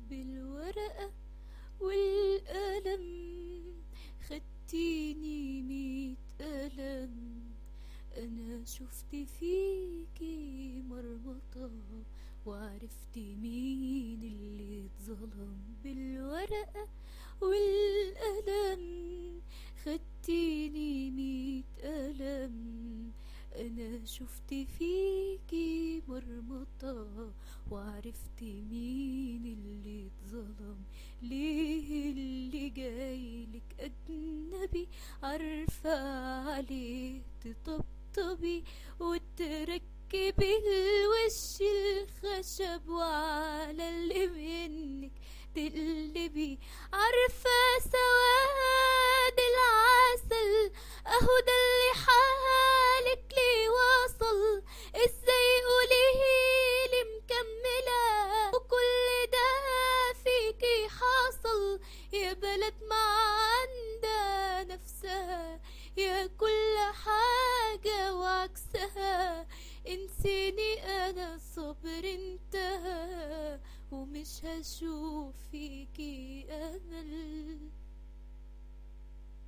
بالورقة والقلم خدتيني ميت قلم انا شفت فيكي مرمطة وعرفت مين اللي اتظلم بالورقة والقلم خدتيني ميت قلم انا شفت فيكي مرمطة وعرفت مين اللي اتظلم ليه اللي جايلك اجنبي عارفة عليه تطبطبي وتركبي الوش الخشب وعلى اللي منك تقلبي عارفة سواد العسل اهو ده اللي حالك ليه وصل ازاي قوليلي مكملة وكل ده فيكي حصل يا بلد ما عندها نفسها يا كل حاجة وعكسها انسيني انا الصبر انتهى ومش هشوف فيكي امل